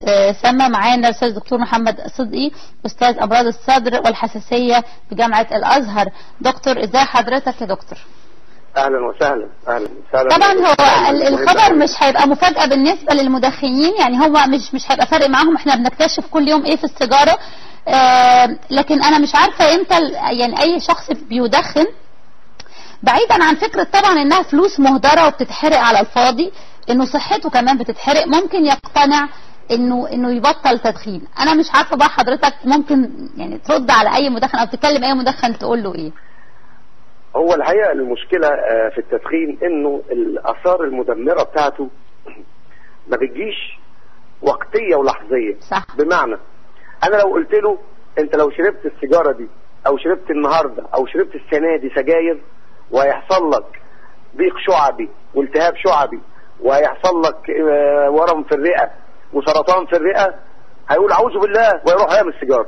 آه، سما معانا الاستاذ الدكتور محمد صدقي استاذ امراض الصدر والحساسيه بجامعه الازهر دكتور ازاي حضرتك يا دكتور اهلا وسهلا اهلا وسهلا طبعا هو ال- الخبر مش هيبقى مفاجاه بالنسبه للمدخنين يعني هو مش مش هيبقى فارق معاهم احنا بنكتشف كل يوم ايه في السيجاره آه لكن انا مش عارفه امتى ال- يعني اي شخص بيدخن بعيدا عن فكرة طبعا انها فلوس مهدرة وبتتحرق على الفاضي انه صحته كمان بتتحرق ممكن يقتنع انه انه يبطل تدخين انا مش عارفة بقى حضرتك ممكن يعني ترد على اي مدخن او تكلم اي مدخن تقول له ايه هو الحقيقه المشكله آه، في التدخين انه الاثار المدمره بتاعته ما بتجيش وقتيه ولحظيه صح بمعنى انا لو قلت له انت لو شربت السيجاره دي او شربت النهارده او شربت السنه دي سجاير وهيحصل لك ضيق شعبي والتهاب شعبي وهيحصل لك آه، ورم في الرئه وسرطان في الرئه هيقول اعوذ بالله ويروح يعمل السيجاره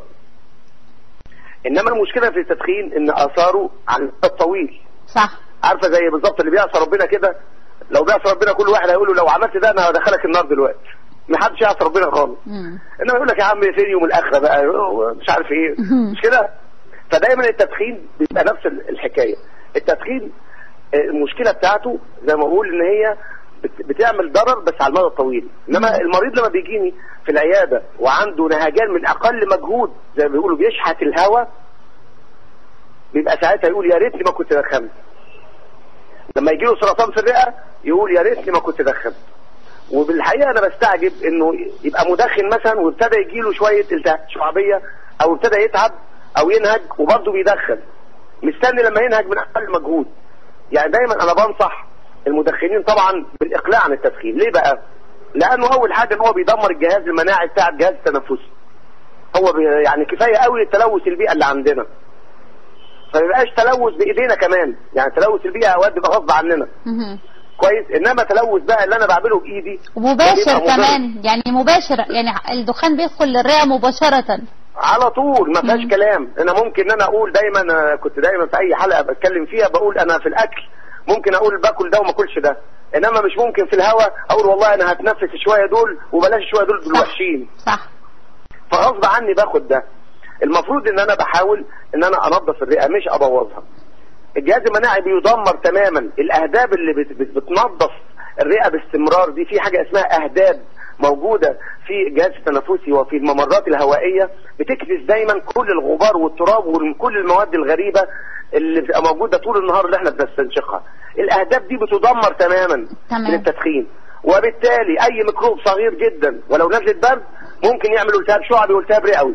انما المشكله في التدخين ان اثاره على المدى الطويل صح عارفه زي بالظبط اللي بيعصى ربنا كده لو بيعصى ربنا كل واحد هيقول له لو عملت ده انا هدخلك النار دلوقتي ما حدش يعصى ربنا خالص مم. انما يقول لك يا عم فين يوم الاخره بقى مش عارف ايه مش كده فدايما التدخين بيبقى نفس الحكايه التدخين آه، المشكله بتاعته زي ما بقول ان هي بت- بتعمل ضرر بس على المدى الطويل انما المريض لما بيجيني في العياده وعنده نهجان من اقل مجهود زي ما بيقولوا بيشحت الهواء بيبقى ساعتها يقول يا ريتني ما كنت دخنت لما يجي له سرطان في الرئه يقول يا ريتني ما كنت دخنت وبالحقيقه انا بستعجب انه يبقى مدخن مثلا وابتدى يجي له شويه التهاب شعبيه او ابتدى يتعب او ينهج وبرضه بيدخن مستني لما ينهج من اقل مجهود يعني دايما انا بنصح المدخنين طبعا بالاقلاع عن التدخين ليه بقى لانه اول حاجه ان هو بيدمر الجهاز المناعي بتاع الجهاز التنفسي هو بي يعني كفايه قوي التلوث البيئه اللي عندنا فما يبقاش تلوث بايدينا كمان يعني تلوث البيئه اوقات بيبقى غصب عننا مهم. كويس انما تلوث بقى اللي انا بعمله بايدي ومباشر بيبقى مضر. كمان يعني مباشر يعني الدخان بيدخل للرئة مباشرة على طول ما مم. فيهاش كلام انا ممكن ان انا اقول دايما أنا كنت دايما في اي حلقه بتكلم فيها بقول انا في الاكل ممكن اقول باكل ده وما اكلش ده انما مش ممكن في الهواء اقول والله انا هتنفس شويه دول وبلاش شويه دول دول صح. وحشين صح فغصب عني باخد ده المفروض ان انا بحاول ان انا انظف الرئه مش ابوظها الجهاز المناعي بيدمر تماما الاهداب اللي بت بت بتنظف الرئه باستمرار دي في حاجه اسمها اهداب موجوده في الجهاز التنفسي وفي الممرات الهوائيه بتكبس دايما كل الغبار والتراب وكل المواد الغريبه اللي بتبقى موجوده طول النهار اللي احنا بنستنشقها الاهداب دي بتدمر تماما تمام. من التدخين وبالتالي اي ميكروب صغير جدا ولو نزلت برد ممكن يعمل التهاب شعبي والتهاب رئوي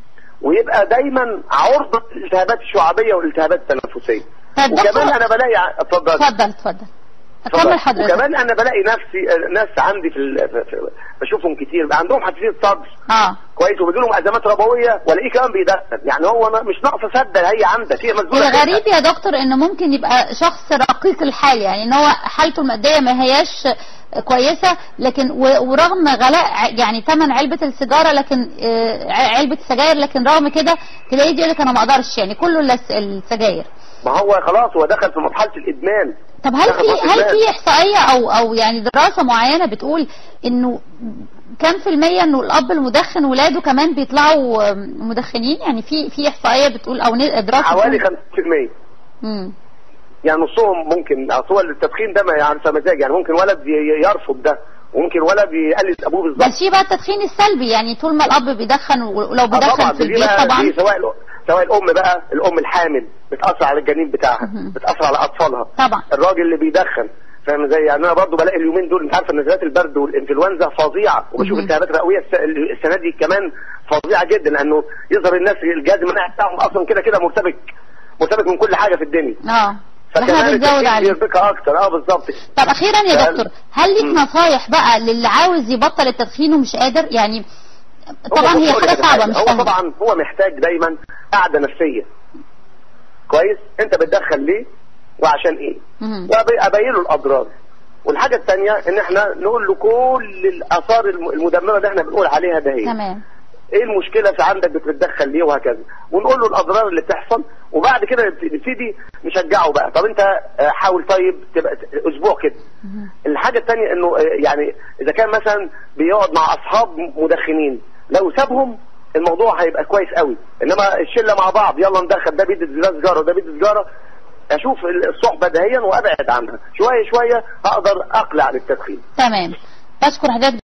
ويبقى دايما عرضه للالتهابات الشعبيه والالتهابات التنفسيه طيب وكمان دكتور- انا بلاقي ع- اتفضل اتفضل اتفضل اتفضل. كمل حضرتك وكمان انا بلاقي نفسي آه، ناس عندي في, ال... في... في... بشوفهم كتير عندهم حساسيه صدر اه كويس وبيجي لهم ازمات ربويه والاقيه كمان بيدخن يعني هو ما- مش ناقصه سده هي عندك هي مسؤوله الغريب يا دكتور انه ممكن يبقى شخص رقيق الحال يعني ان هو حالته الماديه ما هياش كويسه لكن و- ورغم غلاء ع- يعني ثمن علبه السيجاره لكن آه، ع- علبه السجاير لكن رغم كده تلاقيه يقول لك انا ما اقدرش يعني كله الا الس- السجاير ما هو خلاص هو دخل في مرحله الادمان طب هل دخل في مرحلة هل الإدمان. في احصائيه او او يعني دراسه معينه بتقول انه كم في المية انه الاب المدخن ولاده كمان بيطلعوا آم، مدخنين يعني في في احصائيه بتقول او ن- دراسه حوالي بتقول- 50% مم. يعني نصهم ممكن اصل هو التدخين ده ما يعني مزاج يعني ممكن ولد ي- يرفض ده وممكن ولد يقلد ابوه بالظبط بس في بقى التدخين السلبي يعني طول ما الاب بيدخن ولو آه بيدخن في دي البيت بقى طبعا دي سواء الأ- سواء الام بقى الام الحامل بتاثر على الجنين بتاعها مهم. بتاثر على اطفالها طبعا الراجل اللي بيدخن فاهم ازاي يعني انا برضو بلاقي اليومين دول انت عارفه نزلات البرد والانفلونزا فظيعه وبشوف مهم. التهابات الرئويه الس- السنه دي كمان فظيعه جدا لانه يظهر الناس الجهاز المناعي بتاعهم اصلا كده كده مرتبك مرتبك من كل حاجه في الدنيا اه احنا فكمان بنزود التدخين عليه بيربكها اكتر اه بالظبط طب اخيرا يا فال- دكتور هل ليك مم. نصايح بقى للي عاوز يبطل التدخين ومش قادر يعني طبعا هو هي بص حاجه أقول لك صعبه حاجة. مش هو سهله طبعا هو محتاج دايما قعده نفسيه كويس انت بتدخل ليه وعشان ايه مهم. وابين له الاضرار والحاجه الثانيه ان احنا نقول له كل الاثار الم- المدمره اللي احنا بنقول عليها ده هي تمام ايه المشكله في عندك بتتدخل ليه وهكذا ونقول له الاضرار اللي بتحصل وبعد كده نبتدي نشجعه بقى طب انت آه، حاول طيب تبقى اسبوع كده الحاجه الثانيه انه آه، يعني اذا كان مثلا بيقعد مع اصحاب مدخنين لو سابهم الموضوع هيبقى كويس قوي انما الشله مع بعض يلا ندخل ده بيد ده سيجاره وده بيد سيجاره اشوف الصحبه دهيا وابعد عنها شويه شويه هقدر اقلع عن التدخين تمام بشكر حضرتك